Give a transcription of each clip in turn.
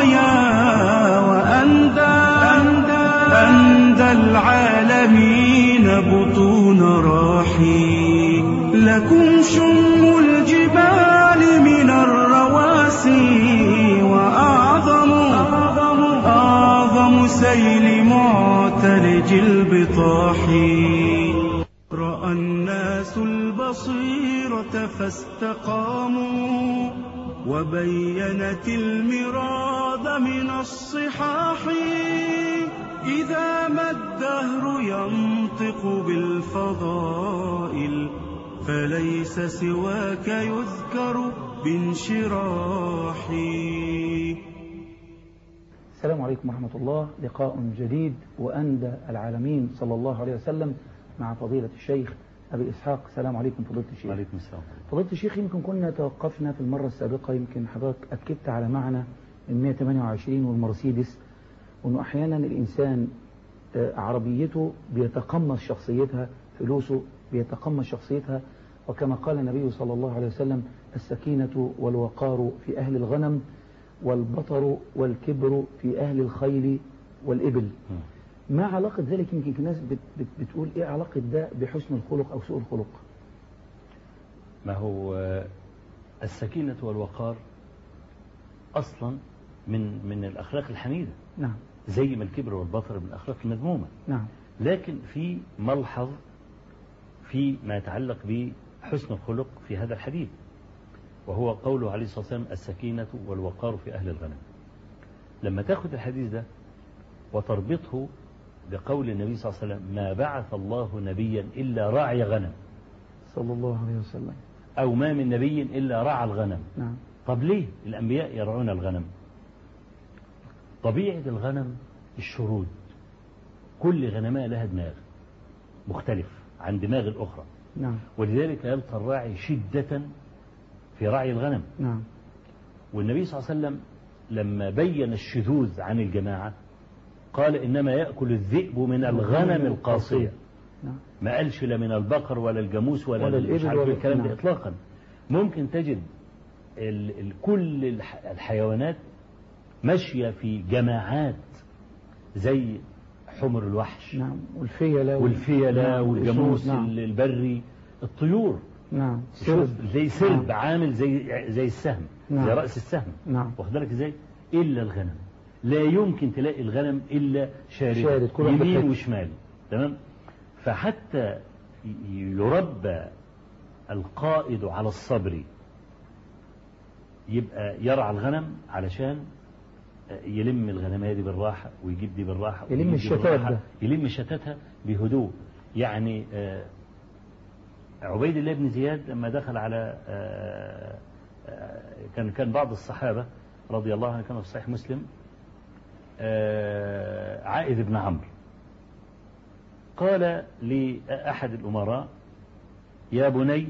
الراعيا وأندى أندى العالمين بطون راحي لكم شم الجبال من الرواسي وأعظم أعظم سيل معتلج البطاح رأى الناس البصيرة فاستقاموا وبينت المراد من الصحاح إذا ما الدهر ينطق بالفضائل فليس سواك يذكر بانشراحي السلام عليكم ورحمة الله لقاء جديد وأندى العالمين صلى الله عليه وسلم مع فضيلة الشيخ أبي إسحاق السلام عليكم فضيلة الشيخ وعليكم السلام فضيلة الشيخ يمكن كنا توقفنا في المرة السابقة يمكن حضرتك أكدت على معنى ال 128 والمرسيدس وأنه أحيانا الإنسان آه، عربيته بيتقمص شخصيتها فلوسه بيتقمص شخصيتها وكما قال النبي صلى الله عليه وسلم السكينة والوقار في أهل الغنم والبطر والكبر في أهل الخيل والإبل ما علاقة ذلك يمكن الناس بت بت بتقول إيه علاقة ده بحسن الخلق أو سوء الخلق ما هو آه، السكينة والوقار أصلا من من الأخلاق الحميدة نعم زي ما الكبر والبطر من الأخلاق المذمومة نعم لكن في ملحظ في ما يتعلق بحسن الخلق في هذا الحديث وهو قوله عليه الصلاة والسلام السكينة والوقار في أهل الغنم لما تاخد الحديث ده وتربطه بقول النبي صلى الله عليه وسلم ما بعث الله نبيا إلا راعي غنم صلى الله عليه وسلم أو ما من نبي إلا رعى الغنم نعم طب ليه الأنبياء يرعون الغنم طبيعة الغنم الشرود كل غنماء لها دماغ مختلف عن دماغ الأخرى نعم ولذلك يبقى الراعي شدة في رعي الغنم نعم والنبي صلى الله عليه وسلم لما بين الشذوذ عن الجماعة قال إنما يأكل الذئب من الغنم القاصية نعم ما قالش لا من البقر ولا الجاموس ولا, ولا مش الإبل عارف ولا- الكلام ده نعم. إطلاقا ممكن تجد ال ال كل الح الحيوانات ماشية في جماعات زي حمر الوحش نعم والفيلة وال- والفيلة نعم، والجاموس والأسود، نعم البري الطيور نعم شوف سرب. زي سرب نعم. عامل زي زي السهم نعم. زي رأس السهم نعم واخد بالك ازاي الا الغنم لا يمكن تلاقي الغنم الا شارد, شارد، كل واحد يمين بحته. وشمال تمام فحتى ي- يربى القائد على الصبر يبقى يرعى الغنم علشان يلم الغنمية دي بالراحة ويجيب دي بالراحة يلم ويجيب دي الشتات بالراحة. ده. يلم شتاتها بهدوء يعني آه، عبيد الله بن زياد لما دخل على آه، آه، كان كان بعض الصحابة رضي الله عنهم كما في صحيح مسلم آه، عائذ بن عمرو قال لأحد الأمراء يا بني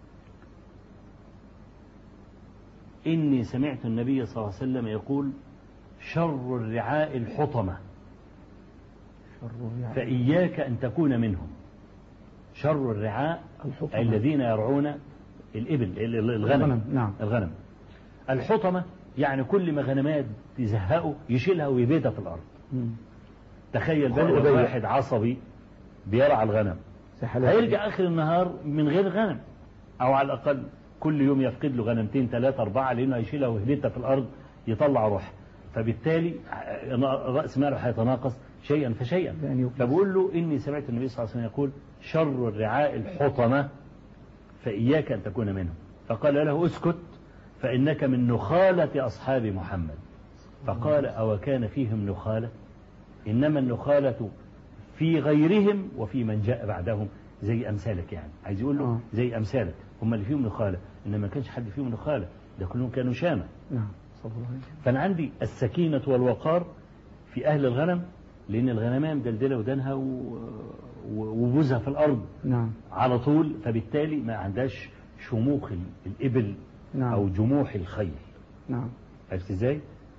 إني سمعت النبي صلى الله عليه وسلم يقول شر الرعاء الحطمة شر يعني فإياك أن تكون منهم شر الرعاء الحطمة. الذين يرعون الإبل ال- ال- الغنم الغنم، نعم. الغنم الحطمة يعني كل ما غنمات تزهقه يشيلها ويبيدها في الأرض مم. تخيل خلق بقى لو ضيق. واحد عصبي بيرعى الغنم سحلات. هيرجع آخر النهار من غير غنم أو على الأقل كل يوم يفقد له غنمتين ثلاثة أربعة لأنه هيشيلها ويهدتها في الأرض يطلع روح فبالتالي رأس ماله هيتناقص شيئا فشيئا بأن يقص. فبقول له إني سمعت النبي صلى الله عليه وسلم يقول شر الرعاء الحطمة فإياك أن تكون منهم فقال له اسكت فإنك من نخالة أصحاب محمد فقال أو كان فيهم نخالة إنما النخالة في غيرهم وفي من جاء بعدهم زي أمثالك يعني عايز يقول له آه. زي أمثالك هم اللي فيهم نخالة إنما ما كانش حد فيهم نخالة ده كلهم كانوا شامة نعم صلى الله عليه وسلم فأنا عندي السكينة والوقار في أهل الغنم لأن الغنمية مدلدلة ودانها و- و- وبوزها في الأرض نعم على طول فبالتالي ما عندهاش شموخ ال- الإبل نعم. أو جموح الخيل نعم عرفت ازاي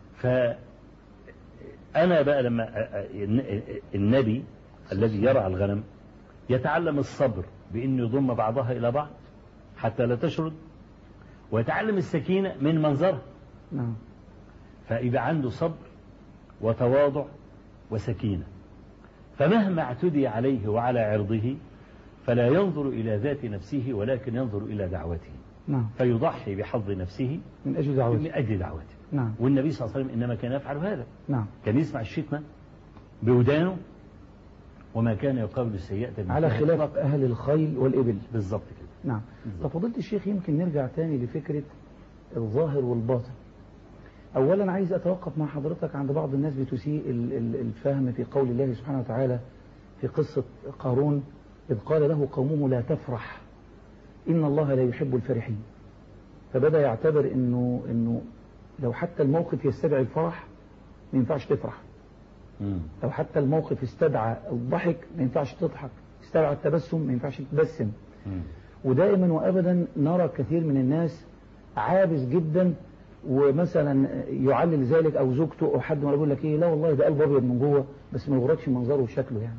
فأنا بقى لما أ- أ- الن- النبي الذي يرعى الغنم يتعلم الصبر بأن يضم بعضها إلى بعض حتى لا تشرد ويتعلم السكينة من منظرها نعم فيبقى عنده صبر وتواضع وسكينة فمهما اعتدي عليه وعلى عرضه فلا ينظر إلى ذات نفسه ولكن ينظر إلى دعوته نعم فيضحي بحظ نفسه من أجل من دعوته أجل دعوته نعم والنبي صلى الله عليه وسلم إنما كان يفعل هذا نعم كان يسمع الشتمة بودانه وما كان يقابل السيئة على بمثلها خلاف إطلاقاً. أهل الخيل والإبل بالظبط كده نعم بالظبط. طب فضيلة الشيخ يمكن نرجع تاني لفكرة الظاهر والباطن أولا عايز أتوقف مع حضرتك عند بعض الناس بتسيء ال- ال- الفهم في قول الله سبحانه وتعالى في قصة قارون إذ قال له قومه لا تفرح إن الله لا يحب الفرحين فبدأ يعتبر إنه إنه لو حتى الموقف يستدعي الفرح ما ينفعش تفرح مم. لو حتى الموقف استدعى الضحك ما ينفعش تضحك استدعى التبسم ما ينفعش تبسم مم. ودائما وابدا نرى كثير من الناس عابس جدا ومثلا يعلل ذلك او زوجته او حد ما يقول لك ايه لا والله ده قلب ابيض من جوه بس ما يغركش منظره وشكله يعني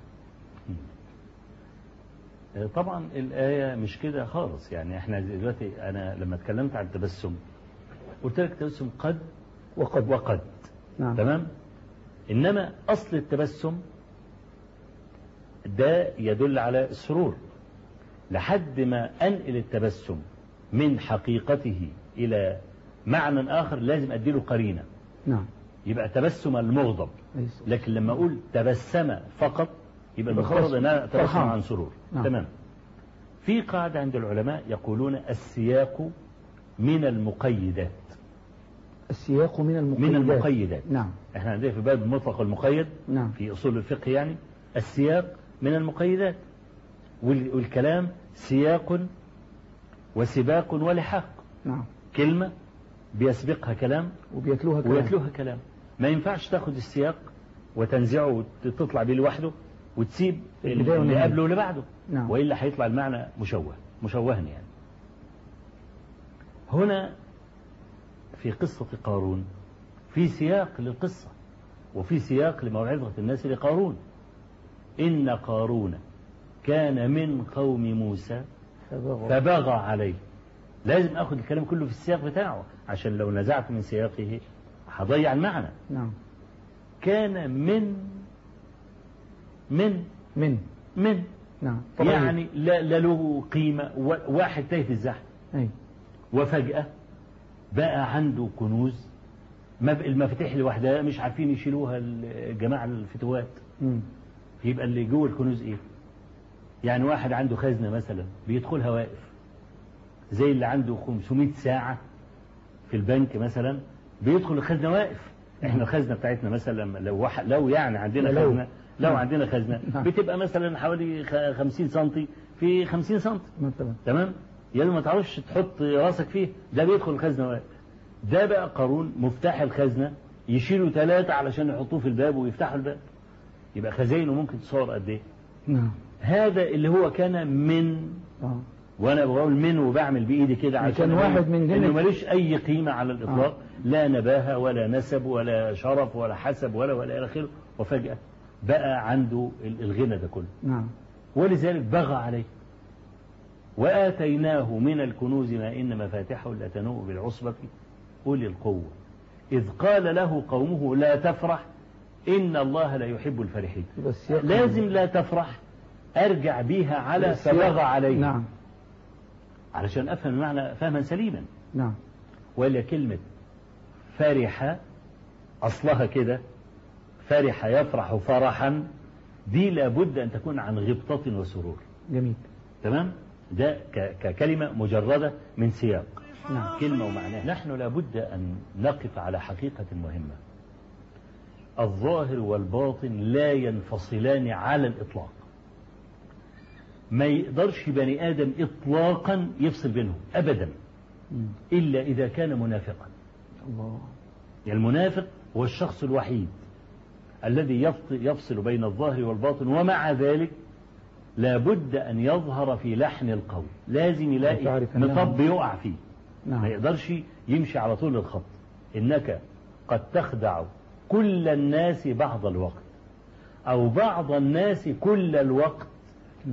طبعا الآية مش كده خالص يعني احنا دلوقتي أنا لما اتكلمت عن التبسم قلت لك التبسم قد وقد وقد نعم تمام إنما أصل التبسم ده يدل على السرور لحد ما أنقل التبسم من حقيقته إلى معنى آخر لازم أديله قرينة نعم يبقى تبسم المغضب ليس. لكن لما أقول تبسم فقط يبقى يبقى المفترض خلاص أن أنا أتبسم فرحان. عن سرور نعم. تمام في قاعدة عند العلماء يقولون السياق من المقيدات السياق من المقيدات من المقيدات نعم احنا عندنا في باب المطلق والمقيد نعم في أصول الفقه يعني السياق من المقيدات وال- والكلام سياق وسباق ولحاق نعم كلمة بيسبقها كلام وبيتلوها كلام ويتلوها كلام ما ينفعش تاخد السياق وتنزعه وتطلع بيه لوحده وتسيب البداية اللي والنهاية. قبله واللي بعده نعم. وإلا هيطلع المعنى مشوه مشوها يعني هنا في قصة قارون في سياق للقصة وفي سياق لموعظة الناس لقارون إن قارون كان من قوم موسى فبغى. فبغى عليه لازم اخد الكلام كله في السياق بتاعه عشان لو نزعت من سياقه هضيع المعنى نعم كان من من من من نعم طبعاً. يعني لا, لا له قيمة و- واحد تايه في الزحف أي. وفجأة بقى عنده كنوز مب- المفاتيح لوحدها مش عارفين يشيلوها الجماعة الفتوات مم. يبقى اللي جوه الكنوز ايه يعني واحد عنده خزنة مثلا بيدخلها واقف زي اللي عنده 500 ساعة في البنك مثلا بيدخل الخزنة واقف احنا الخزنة بتاعتنا مثلا لو واحد لو يعني عندنا لو. خزنة لو نعم. عندنا خزنة نعم. بتبقى مثلا حوالي خ- 50 سنتي في 50 سنتي مثلا تمام يعني ما تعرفش تحط راسك فيه ده بيدخل الخزنة واقف ده بقى قارون مفتاح الخزنة يشيلوا ثلاثة علشان يحطوه في الباب ويفتحوا الباب يبقى خزاينه ممكن تصور قد ايه نعم هذا اللي هو كان من اه وانا بقول من وبعمل بايدي كده يعني عشان كان أقول واحد من انه ضمن- ملوش اي قيمه على الاطلاق آه. لا نباهه ولا نسب ولا شرف ولا حسب ولا ولا الى اخره وفجاه بقى عنده ال- الغنى ده كله نعم ولذلك بغى عليه واتيناه من الكنوز ما ان مفاتحه لتنوء بالعصبه اولي القوه اذ قال له قومه لا تفرح ان الله لا يحب الفرحين يبقى السياق لازم لا تفرح ارجع بيها على السياق. فبغى عليه نعم علشان افهم المعنى فهما سليما نعم ولا كلمة فرح أصلها كده فرح يفرح فرحا دي لابد أن تكون عن غبطة وسرور جميل تمام ده ك- ككلمة مجردة من سياق نعم. كلمة ومعناها نحن لابد أن نقف على حقيقة مهمة الظاهر والباطن لا ينفصلان على الإطلاق ما يقدرش بني آدم إطلاقا يفصل بينهم أبدا مم. إلا إذا كان منافقا الله يعني المنافق هو الشخص الوحيد الذي يفط- يفصل بين الظاهر والباطن ومع ذلك لابد أن يظهر في لحن القول لازم يلاقي وتعرف أنه- مطب يقع فيه ما نعم يقدرش يمشي على طول الخط إنك قد تخدع كل الناس بعض الوقت أو بعض الناس كل الوقت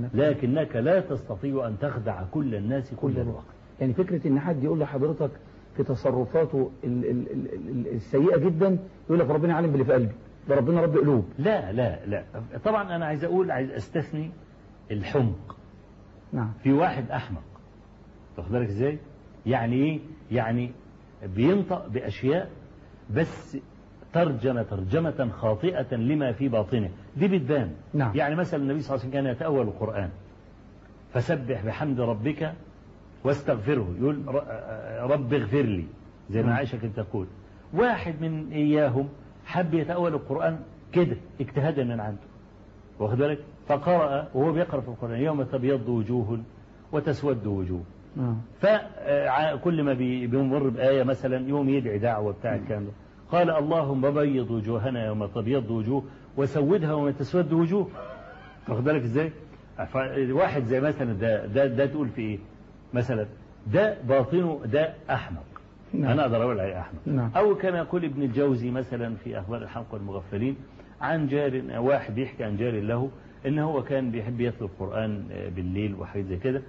لكنك لا تستطيع أن تخدع كل الناس كل كل الوقت يعني فكرة ان حد يقول لحضرتك في تصرفاته ال- ال- ال- ال- السيئة جدا يقول لك ربنا عالم باللي في قلبي ده ربنا رب قلوب لا لا لا طبعا أنا عايز أقول عايز أستثني الحمق نعم في واحد أحمق واخد بالك إزاي يعني إيه يعني بينطق بأشياء بس ترجمة ترجمة خاطئة لما في باطنه دي بتبان نعم. يعني مثلا النبي صلى الله عليه وسلم كان يتأول القرآن فسبح بحمد ربك واستغفره يقول ر- رب اغفر لي زي ما نعم. عائشة كانت تقول واحد من إياهم حب يتأول القرآن كده اجتهادا من عنده واخد بالك فقرأ وهو بيقرأ في القرآن يوم تبيض وجوه وتسود وجوه نعم فكل ما بي- بيمر بآية مثلا يوم يدعي دعوة بتاع الكلام ده قال اللهم بيض وجوهنا يوم تبيض وجوه وسودها يوم تسود وجوه واخد بالك ازاي؟ ف- واحد زي مثلا ده ده ده تقول في ايه؟ مثلا ده باطنه ده احمق نعم. انا اقدر اقول عليه احمق نعم. او كما يقول ابن الجوزي مثلا في اخبار الحمق والمغفلين عن جار واحد بيحكي عن جار له ان هو كان بيحب يتلو القران بالليل وحاجات زي كده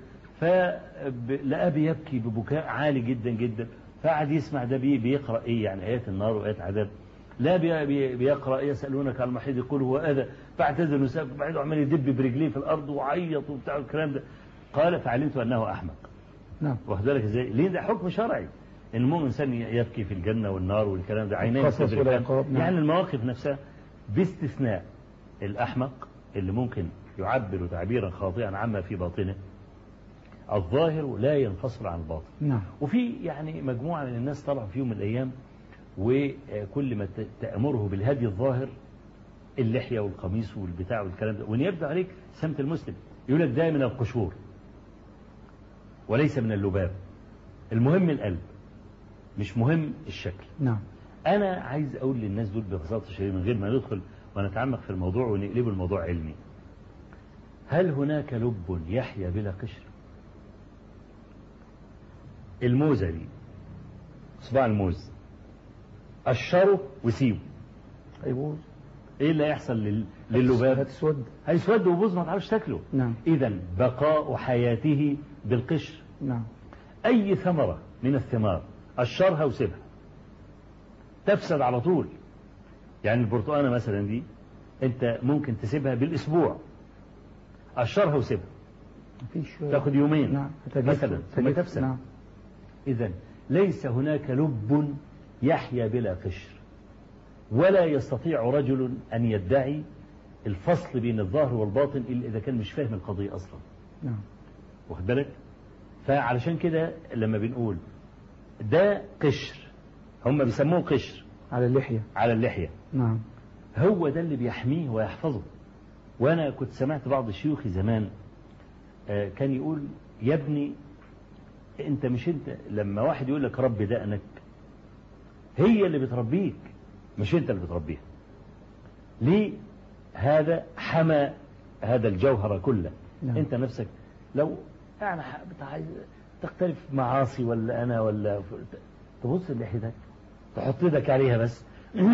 فلقاه بيبكي ببكاء عالي جدا جدا فقعد يسمع ده بي- بيقرا ايه يعني ايات النار وايات عذاب لا بي- بي- بيقرا يسالونك عن المحيط يقول هو اذى فاعتزل وساب بعده عمال يدب برجليه في الارض وعيط وبتاع الكلام ده قال فعلمت انه احمق نعم واخد بالك ازاي؟ ليه ده حكم شرعي ان المؤمن انسان يبكي في الجنه والنار والكلام ده عينيه القصص تدركان. والعقاب، نعم. يعني المواقف نفسها باستثناء الاحمق اللي ممكن يعبر تعبيرا خاطئا عما في باطنه الظاهر لا ينفصل عن الباطن نعم وفي يعني مجموعة من الناس طلعوا في يوم من الأيام وكل ما ت- تأمره بالهدي الظاهر اللحية والقميص والبتاع والكلام ده وإن يبدو عليك سمت المسلم يقول لك ده من القشور وليس من اللباب المهم القلب مش مهم الشكل نعم أنا عايز أقول للناس دول ببساطة شديدة من غير ما ندخل ونتعمق في الموضوع ونقلب الموضوع علمي هل هناك لب يحيا بلا قشر الموزة دي صباع الموز قشره وسيبه هيبوظ ايه اللي هيحصل لل- لللباب هتسود هيسود ويبوظ ما تعرفش تاكله نعم اذا بقاء حياته بالقشر نعم أي ثمرة من الثمار قشرها وسيبها تفسد على طول يعني البرتقانة مثلا دي أنت ممكن تسيبها بالأسبوع قشرها وسيبها مفيش تاخد يومين نعم مثلا ثم تجف. تفسد نعم إذا ليس هناك لب يحيا بلا قشر ولا يستطيع رجل أن يدعي الفصل بين الظاهر والباطن إلا إذا كان مش فاهم القضية أصلا نعم واخد بالك فعلشان كده لما بنقول ده قشر هم بيسموه قشر على اللحية على اللحية نعم هو ده اللي بيحميه ويحفظه وانا كنت سمعت بعض شيوخي زمان آه، كان يقول يا ابني انت مش انت لما واحد يقول لك رب دقنك هي اللي بتربيك مش انت اللي بتربيها ليه هذا حمى هذا الجوهر كله نعم. انت نفسك لو يعني ح- عايز تختلف معاصي ولا انا ولا ف- تبص لحيتك تحط ايدك عليها بس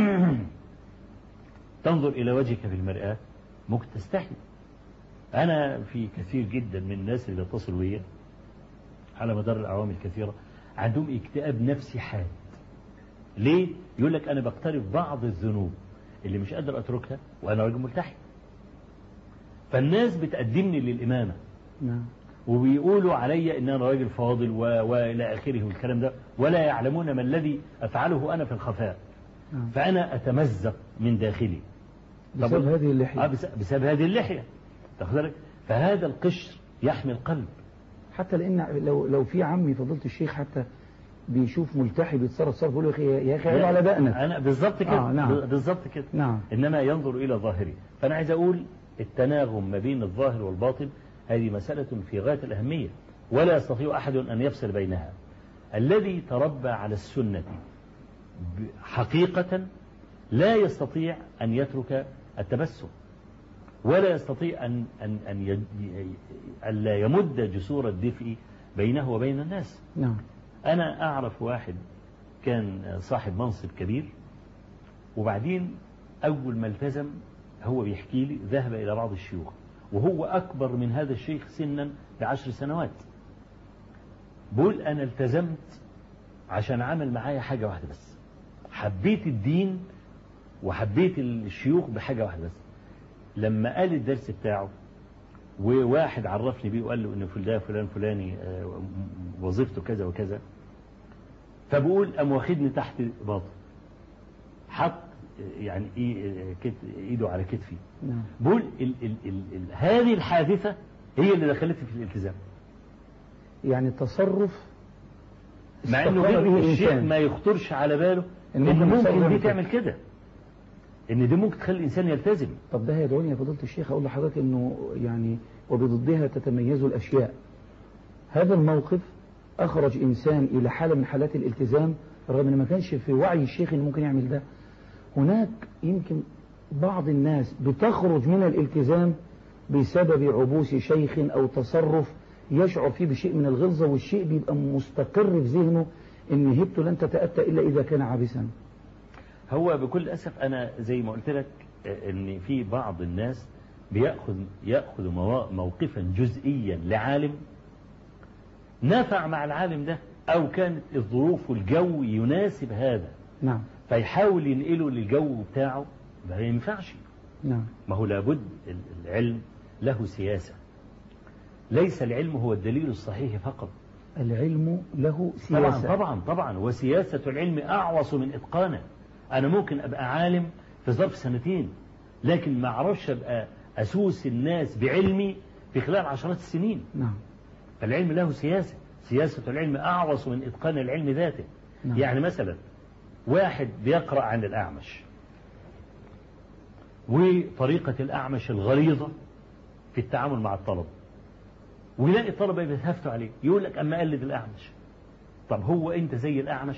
تنظر الى وجهك في المرآة ممكن تستحي انا في كثير جدا من الناس اللي اتصلوا بيا على مدار الاعوام الكثيرة عندهم اكتئاب نفسي حاد ليه يقول لك انا بقترف بعض الذنوب اللي مش قادر اتركها وانا راجل ملتحي فالناس بتقدمني للامامه نعم وبيقولوا علي ان انا راجل فاضل و... والى اخره والكلام ده ولا يعلمون ما الذي افعله انا في الخفاء نعم فانا اتمزق من داخلي بسبب هذه آه اللحية بس- بسبب هذه اللحيه تاخد بالك فهذا القشر يحمي القلب حتى لان لو لو في عمي فضيله الشيخ حتى بيشوف ملتحي بيتصرف تصرف بيقول له يا اخي يا اخي عيب على دقنك انا بالظبط كده آه، نعم. بالظبط كده نعم انما ينظر الى ظاهره فانا عايز اقول التناغم ما بين الظاهر والباطن هذه مسألة في غاية الأهمية ولا يستطيع أحد أن يفصل بينها الذي تربى على السنة ب- حقيقة لا يستطيع أن يترك التبسم ولا يستطيع أن أن أن يد- ألا يمد جسور الدفء بينه وبين الناس نعم أنا أعرف واحد كان صاحب منصب كبير وبعدين أول ما التزم هو بيحكي لي ذهب إلى بعض الشيوخ وهو أكبر من هذا الشيخ سنا بعشر سنوات بقول أنا التزمت عشان عمل معايا حاجة واحدة بس حبيت الدين وحبيت الشيوخ بحاجة واحدة بس لما قال الدرس بتاعه وواحد عرفني بيه وقال له ان فلان فلان فلاني آه، وظيفته كذا وكذا فبقول قام واخدني تحت باطن حط آه، يعني إيه- كت- ايده على كتفي نعم بقول ال ال ال ال هذه الحادثة هي اللي دخلتني في الالتزام يعني تصرف مع انه استقر به غير الشيء الإنسان. ما يخطرش على باله إن ان ممكن ممكن يسوي دي كده. تعمل كده ان دي ممكن تخلي الانسان يلتزم طب ده يدعوني يا فضيلة الشيخ أقول لحضرتك إنه يعني وبضدها تتميز الأشياء هذا الموقف أخرج إنسان إلى حالة من حالات الالتزام رغم إن ما كانش في وعي الشيخ إنه ممكن يعمل ده هناك يمكن بعض الناس بتخرج من الالتزام بسبب عبوس شيخ أو تصرف يشعر فيه بشيء من الغلظة والشيء بيبقى مستقر في ذهنه إن هبته لن تتأتى إلا إذا كان عابسا هو بكل اسف انا زي ما قلت لك آه، ان في بعض الناس بياخذ ياخذ موا- موقفا جزئيا لعالم نفع مع العالم ده او كانت الظروف والجو يناسب هذا نعم فيحاول ينقله للجو بتاعه ما ينفعش نعم ما هو لابد ال- العلم له سياسة ليس العلم هو الدليل الصحيح فقط العلم له طبعا سياسة طبعا طبعا وسياسة العلم أعوص من إتقانه أنا ممكن أبقى عالم في ظرف سنتين لكن ما أعرفش أبقى أسوس الناس بعلمي في خلال عشرات السنين نعم فالعلم له سياسة سياسة العلم أعوص من إتقان العلم ذاته نعم. يعني مثلا واحد بيقرأ عن الأعمش وطريقة الأعمش الغليظة في التعامل مع الطلبة ويلاقي الطلبة بيتهفتوا عليه يقول لك أما قلد الأعمش طب هو أنت زي الأعمش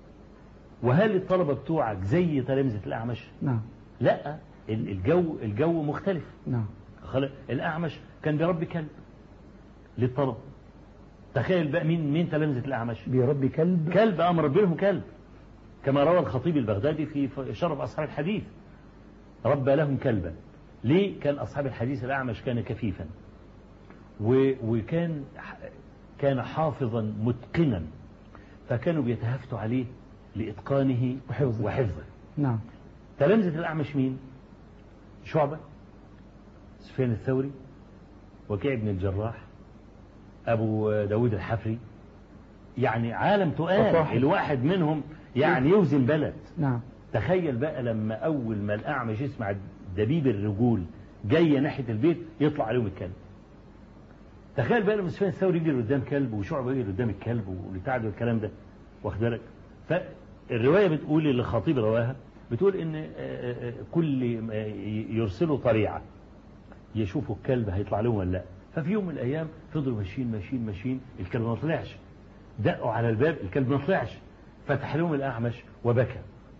وهل الطلبة بتوعك زي تلامذة الأعمش نعم لا ال- الجو الجو مختلف نعم خل- الأعمش كان بيربي كلب للطلبة تخيل بقى مين مين تلامذة الأعمش بيربي كلب كلب أمر بهم كلب كما روى الخطيب البغدادي في شرف أصحاب الحديث ربى لهم كلبا ليه كان أصحاب الحديث الأعمش كان كفيفا و- وكان ح- كان حافظا متقنا فكانوا بيتهافتوا عليه لإتقانه وحفظه. وحفظه نعم تلامذة الأعمش مين شعبة سفيان الثوري وكيع بن الجراح أبو داود الحفري يعني عالم تقال فصاحب. الواحد منهم يعني يوزن بلد نعم تخيل بقى لما أول ما الأعمش يسمع دبيب الرجول جاية ناحية البيت يطلع عليهم الكلب تخيل بقى لما سفيان الثوري يجري قدام كلب وشعبة يجري قدام الكلب والبتاع ده والكلام ده واخد بالك فالرواية بتقول اللي الخطيب رواها بتقول ان آه، آه، كل ما يرسلوا طريعة يشوفوا الكلب هيطلع لهم ولا لا ففي يوم من الايام فضلوا ماشيين ماشيين ماشيين الكلب ما طلعش دقوا على الباب الكلب ما طلعش فتح لهم الاعمش وبكى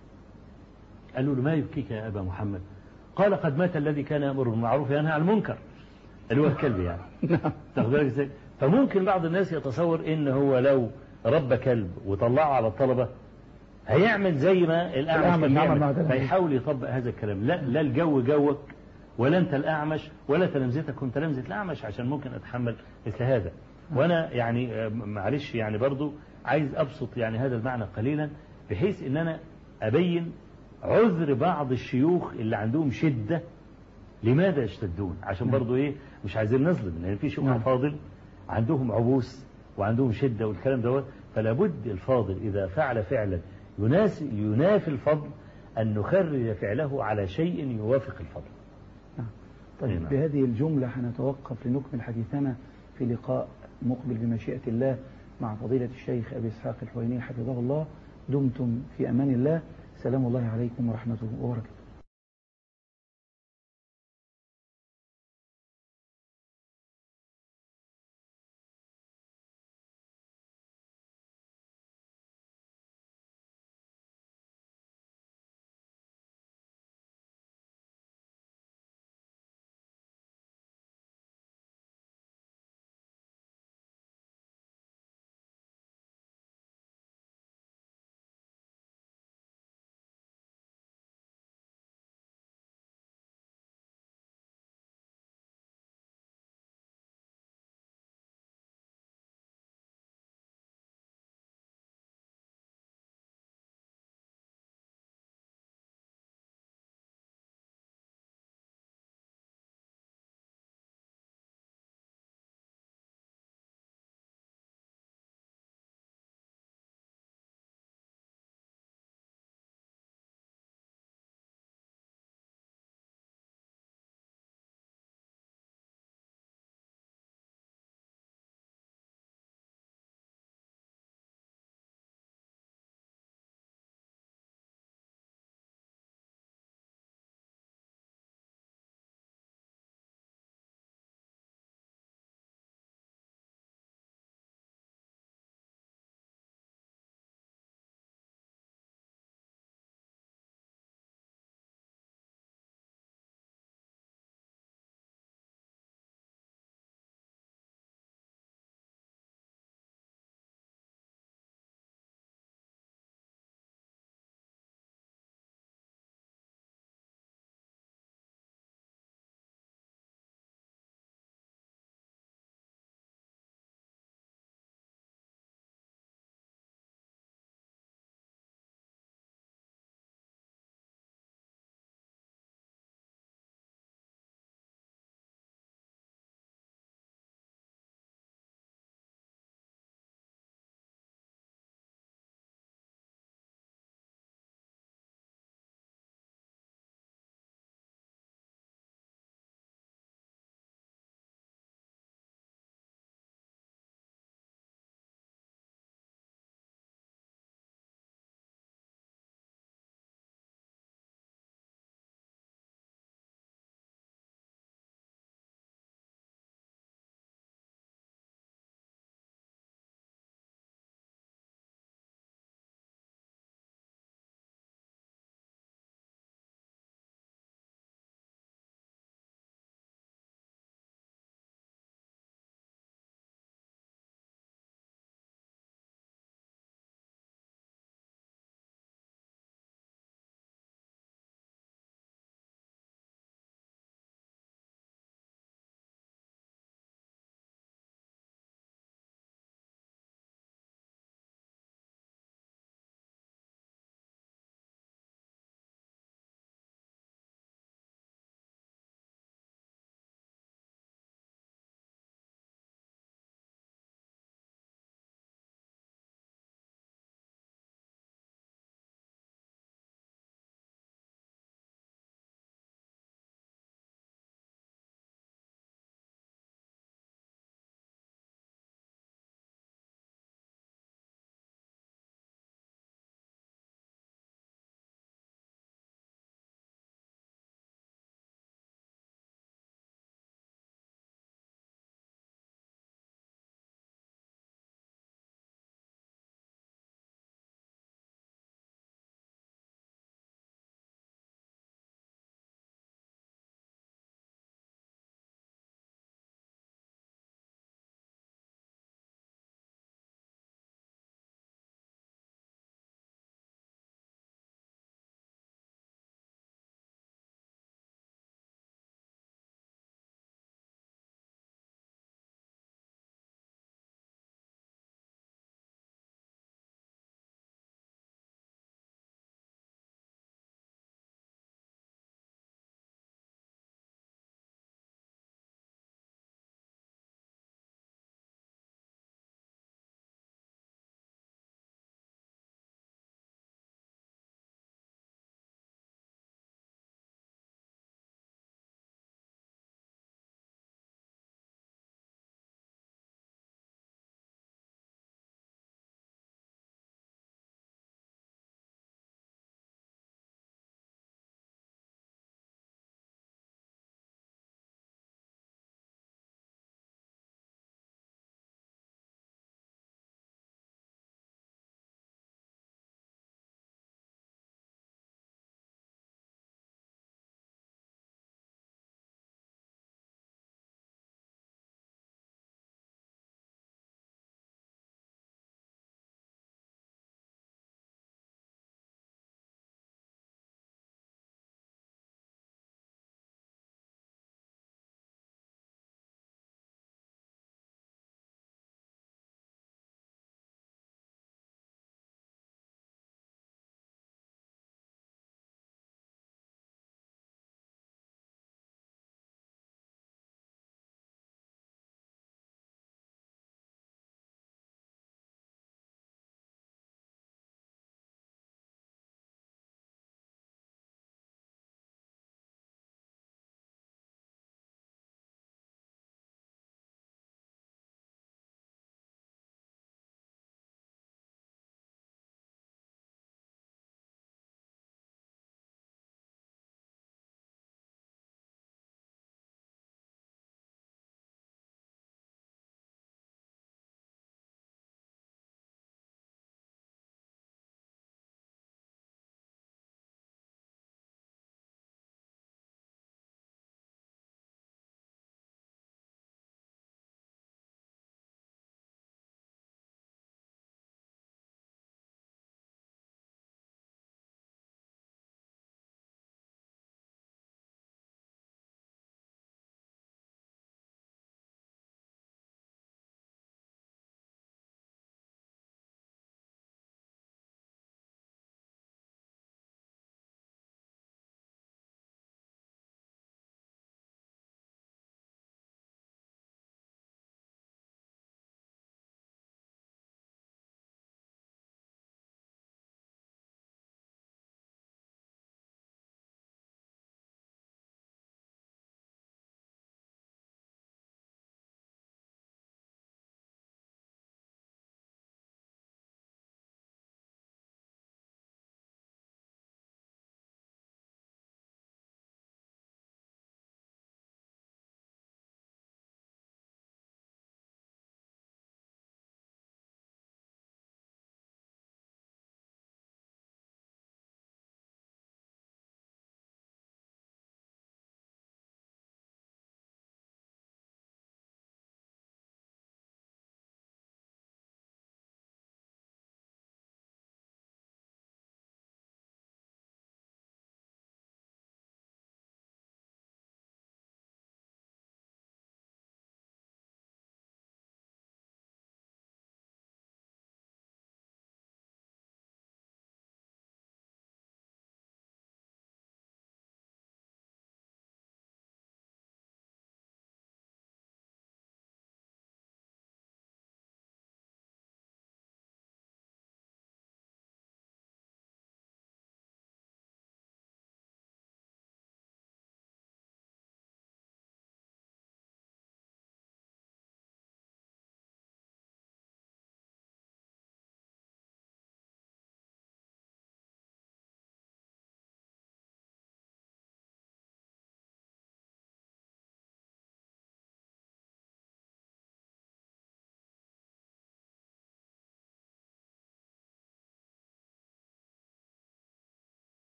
قالوا له ما يبكيك يا ابا محمد قال قد مات الذي كان يامر بالمعروف وينهى عن المنكر اللي هو الكلب يعني نعم تاخد بالك ازاي فممكن بعض الناس يتصور ان هو لو ربى كلب وطلعه على الطلبه هيعمل زي ما الاعمش الأعمش كان عمل مع بيعمل ده. فيحاول يطبق هذا الكلام لا لا الجو جوك ولا انت الاعمش ولا تلامذتكم تلامذه الاعمش عشان ممكن اتحمل مثل هذا وانا يعني آه، معلش يعني برضو عايز ابسط يعني هذا المعنى قليلا بحيث ان انا ابين عذر بعض الشيوخ اللي عندهم شده لماذا يشتدون عشان برضو ايه مش عايزين نظلم لان في شيوخ نعم. فاضل عندهم عبوس وعندهم شده والكلام دوت فلا بد الفاضل اذا فعل فعلا يناس ينافي الفضل ان نخرج فعله على شيء يوافق الفضل طيب نعم. بهذه الجملة حنتوقف لنكمل حديثنا في لقاء مقبل بمشيئة الله مع فضيلة الشيخ أبي إسحاق الحويني حفظه الله دمتم في أمان الله سلام الله عليكم ورحمته وبركاته